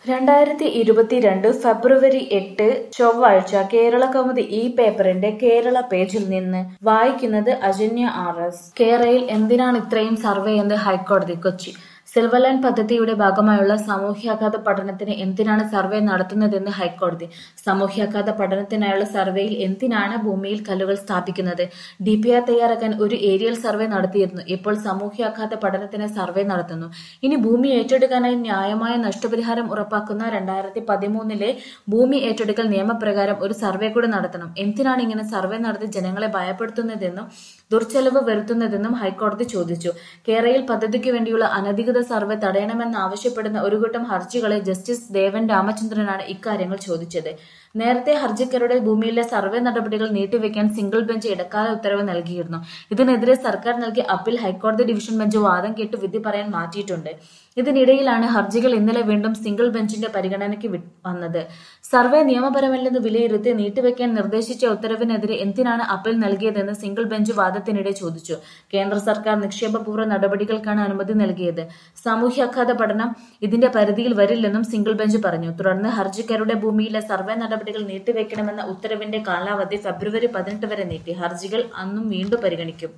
രണ്ടായിരത്തി ഇരുപത്തിരണ്ട് ഫെബ്രുവരി എട്ട് ചൊവ്വാഴ്ച കേരളകൗമുദി ഈ പേപ്പറിന്റെ കേരള പേജിൽ നിന്ന് വായിക്കുന്നത് അജന്യ ആർ എസ് കേരളയിൽ എന്തിനാണ് ഇത്രയും സർവേ എന്ന് ഹൈക്കോടതി കൊച്ചി സിൽവർ ലൈൻ പദ്ധതിയുടെ ഭാഗമായുള്ള സാമൂഹ്യാഘാത പഠനത്തിന് എന്തിനാണ് സർവേ നടത്തുന്നതെന്ന് ഹൈക്കോടതി സാമൂഹ്യാഘാത പഠനത്തിനായുള്ള സർവേയിൽ എന്തിനാണ് ഭൂമിയിൽ കല്ലുകൾ സ്ഥാപിക്കുന്നത് ഡി പി ആർ തയ്യാറാക്കാൻ ഒരു ഏരിയൽ സർവേ നടത്തിയിരുന്നു ഇപ്പോൾ സാമൂഹ്യാഘാത പഠനത്തിന് സർവേ നടത്തുന്നു ഇനി ഭൂമി ഏറ്റെടുക്കാനായി ന്യായമായ നഷ്ടപരിഹാരം ഉറപ്പാക്കുന്ന രണ്ടായിരത്തി പതിമൂന്നിലെ ഭൂമി ഏറ്റെടുക്കൽ നിയമപ്രകാരം ഒരു സർവേ കൂടി നടത്തണം എന്തിനാണ് ഇങ്ങനെ സർവേ നടത്തി ജനങ്ങളെ ഭയപ്പെടുത്തുന്നതെന്നും ദുർച്ചെലവ് വരുത്തുന്നതെന്നും ഹൈക്കോടതി ചോദിച്ചു കേരളയിൽ പദ്ധതിക്ക് വേണ്ടിയുള്ള അനധികൃത സർവേ തടയണമെന്നാവശ്യപ്പെടുന്ന ഒരു കൂട്ടം ഹർജികളെ ജസ്റ്റിസ് ദേവൻ രാമചന്ദ്രനാണ് ഇക്കാര്യങ്ങൾ ചോദിച്ചത് നേരത്തെ ഹർജിക്കാരുടെ ഭൂമിയിലെ സർവേ നടപടികൾ നീട്ടിവെക്കാൻ സിംഗിൾ ബെഞ്ച് ഇടക്കാല ഉത്തരവ് നൽകിയിരുന്നു ഇതിനെതിരെ സർക്കാർ നൽകിയ അപ്പീൽ ഹൈക്കോടതി ഡിവിഷൻ ബെഞ്ച് വാദം കേട്ട് വിധി പറയാൻ മാറ്റിയിട്ടുണ്ട് ഇതിനിടയിലാണ് ഹർജികൾ ഇന്നലെ വീണ്ടും സിംഗിൾ ബെഞ്ചിന്റെ പരിഗണനയ്ക്ക് വി- വന്നത് സർവേ നിയമപരമല്ലെന്ന് വിലയിരുത്തി നീട്ടിവെക്കാൻ നിർദ്ദേശിച്ച ഉത്തരവിനെതിരെ എന്തിനാണ് അപ്പീൽ നൽകിയതെന്ന് സിംഗിൾ ബെഞ്ച് വാദത്തിനിടെ ചോദിച്ചു കേന്ദ്ര സർക്കാർ നിക്ഷേപപൂർവ്വ നടപടികൾക്കാണ് അനുമതി നൽകിയത് സാമൂഹ്യാഘാത പഠനം ഇതിന്റെ പരിധിയിൽ വരില്ലെന്നും സിംഗിൾ ബെഞ്ച് പറഞ്ഞു തുടർന്ന് ഹർജിക്കാരുടെ ഭൂമിയിലെ സർവേ നടപടികൾ നീട്ടിവെക്കണമെന്ന ഉത്തരവിന്റെ കാലാവധി ഫെബ്രുവരി പതിനെട്ട് വരെ നീട്ടി ഹർജികൾ അന്നും വീണ്ടും പരിഗണിക്കും